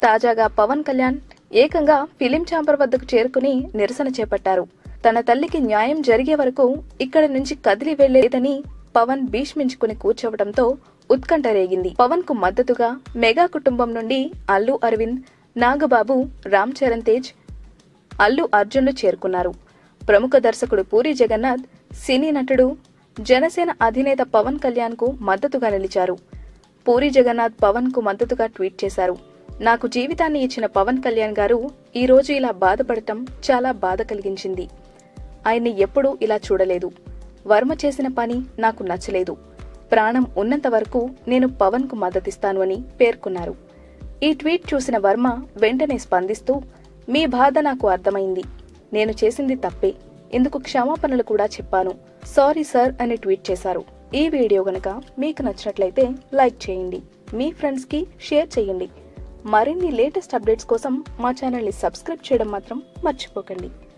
తాజాగా పవన్ కళ్యాణ్ ఏకంగా film chamber వద్దకు చేరుకుని నిరసన చేపట్టారు తన తల్లికి న్యాయం జరిగే వరకు ఇక్కడి నుంచి కదిలి వెళ్లేదని పవన్ భీష్మించుకుని కూర్చోవడంతో ఉత్కంఠ రేగింది పవన్ కు మద్దతుగా మెగా కుటుంబం నుండి అల్లు అరవింద్ నాగబాబు రామ్ చరణ్ తేజ్ అల్లు అర్జున్లు చేరుకున్నారు ప్రముఖ దర్శకుడు పూరి జగన్నాథ్ సినీ నటుడు జనసేన అధినేత పవన్ కళ్యాణ్ కు మద్దతుగా నిలిచారు పూరి జగన్నాథ్ పవన్ కు మద్దతుగా ట్వీట్ చేశారు నాకు జీవితాన్ని ఇచ్చిన పవన్ కళ్యాణ్ గారు ఈ రోజు ఇలా బాధపడటం చాలా బాధ కలిగించింది ఆయన్ని ఎప్పుడూ ఇలా చూడలేదు వర్మ చేసిన పని నాకు నచ్చలేదు ప్రాణం ఉన్నంత వరకు నేను పవన్ కు మద్దతిస్తాను అని పేర్కొన్నారు ఈ ట్వీట్ చూసిన వర్మ వెంటనే స్పందిస్తూ మీ బాధ నాకు అర్థమైంది నేను చేసింది తప్పే ఇందుకు క్షమాపణలు కూడా చెప్పాను సారీ సార్ అని ట్వీట్ చేశారు ఈ వీడియో గనక మీకు నచ్చినట్లయితే లైక్ చేయండి మీ ఫ్రెండ్స్ కి షేర్ చేయండి మరిన్ని లేటెస్ట్ అప్డేట్స్ కోసం మా ఛానల్ని సబ్స్క్రైబ్ చేయడం మాత్రం మర్చిపోకండి